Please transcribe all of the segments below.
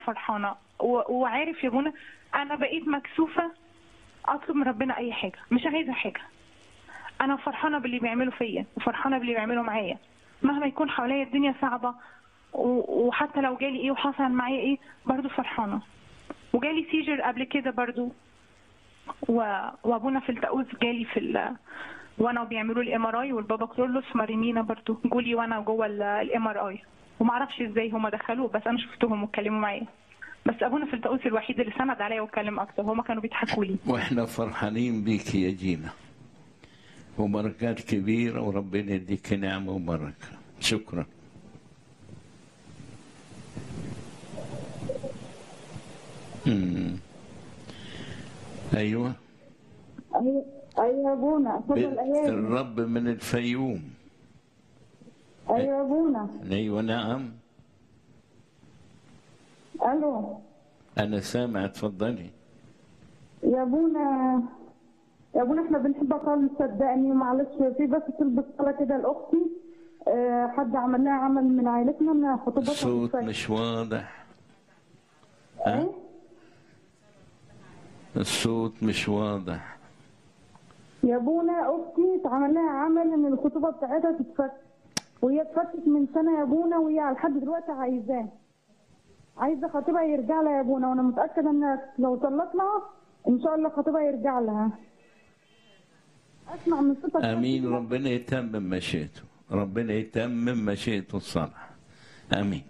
فرحانه و- وعارف يا بونا انا بقيت مكسوفه اطلب من ربنا اي حاجه مش عايزه حاجه انا فرحانه باللي بيعمله فيا وفرحانه باللي بيعمله معايا مهما يكون حواليا الدنيا صعبه و- وحتى لو جالي ايه وحصل معايا ايه برضو فرحانه وجالي سيجر قبل كده برضو و... وابونا في التقوز جالي في ال... وانا بيعملوا الام ار اي والبابا كرولوس مريمينا برضو جولي وانا جوه الام ار اي وما اعرفش ازاي هما دخلوه بس انا شفتهم واتكلموا معايا بس ابونا في التقوس الوحيد اللي سند عليا واتكلم اكتر هما كانوا بيضحكوا لي واحنا فرحانين بيك يا جينا وبركات كبيرة وربنا يديك نعمة وبركة شكرا مم. ايوه ايوه ايوه يا ابونا اتفضل بنت ايادي الرب من الفيوم ايوه يا ابونا ايوه نعم الو انا سامع اتفضلي يا ابونا يا ابونا احنا بنحبك خالص صدقني معلش في بس تلبس صلاه كده لاختي آه، حد عمل لها عمل من عائلتنا ان خطوبتها الصوت مش مش واضح ايه الصوت مش واضح يا ابونا اختي اتعمل لها عمل ان الخطوبه بتاعتها تتفك وهي اتفكت من سنه يا ابونا وهي لحد دلوقتي عايزاه عايزه خطيبها يرجع لها يا ابونا وانا متاكده انك لو طلقت لها ان شاء الله خطيبها يرجع لها اسمع من صوتك امين ربنا يتمم مشيئته ربنا يتمم مشيئته الصالحه امين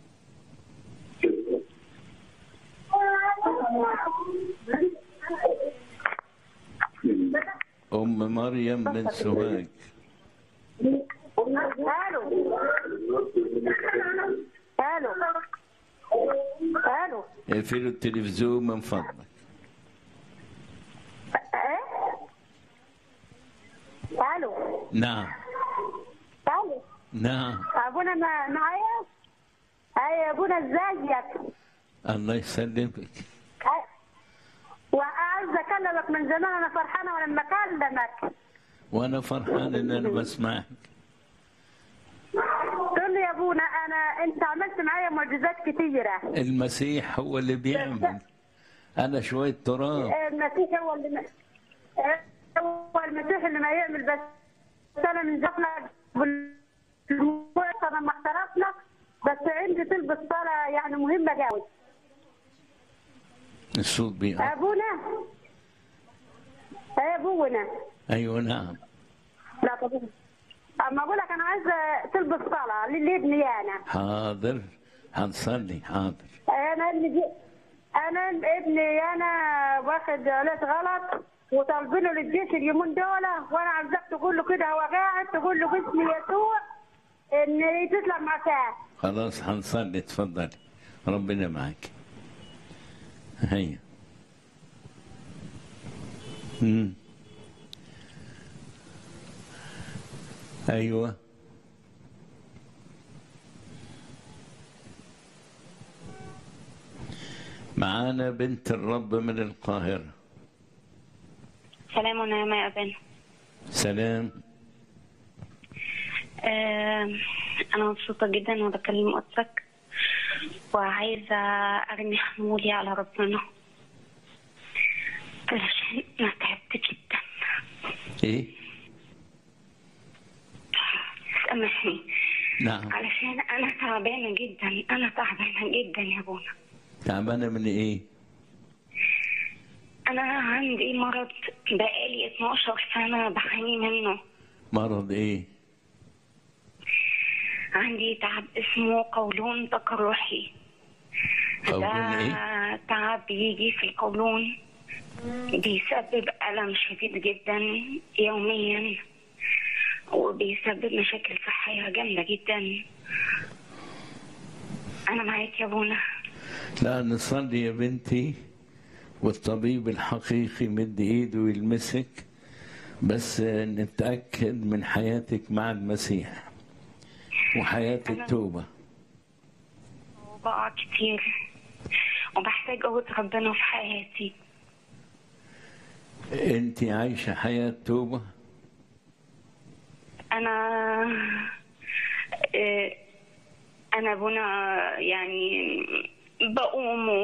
ام مريم بن سوهاج الو الو الو اقفلوا التلفزيون من فضلك ايه الو نعم الو نعم ابونا ما- معايا اي ابونا ازيك الله يسلمك أي- وعايزه اكلمك من زمان انا فرحانه ولما اكلمك وانا فرحان ان انا بسمعك تقول لي يا ابونا انا انت عملت معايا معجزات كتيره المسيح هو اللي بيعمل انا شويه تراب المسيح هو اللي ما... هو المسيح اللي ما يعمل بس انا من زفنا بالموت انا ما اعترفنا بس عندي تلبس صلاه يعني مهمه قوي الصوت بيقع ابونا يا ابونا ايوه نعم لا طب اما اقول لك انا عايزه تلبس صلاه لابني انا حاضر هنصلي حاضر انا ابني دي انا ابني انا واخد علاج غلط وطالبينه للجيش اليومين دول وانا عايزاك تقول له كده هو قاعد تقول له باسم يسوع ان تطلع معاه خلاص هنصلي اتفضلي ربنا معك هيا مم. ايوه معانا بنت الرب من القاهرة سلام ونعمة يا أبانا سلام آم، أنا مبسوطة جدا وأنا بكلم أختك وعايزة أرمي حمولي على ربنا علشان أنا تعبت جدا ايه سامحني نعم علشان أنا تعبانة جدا أنا تعبانة جدا يا بونا تعبانة من ايه أنا عندي مرض بقالي 12 سنة بعاني منه مرض ايه عندي تعب اسمه قولون تقرحي قولون ده ايه تعب بيجي في القولون بيسبب ألم شديد جدا يوميا وبيسبب مشاكل صحية جامدة جدا أنا معاك يا بونا لا نصلي يا بنتي والطبيب الحقيقي مد ايده ويلمسك بس نتأكد من حياتك مع المسيح وحياة التوبة وبقع كتير وبحتاج قوة ربنا في حياتي انت عايشة حياة توبة أنا آه، أنا بنا يعني بقوم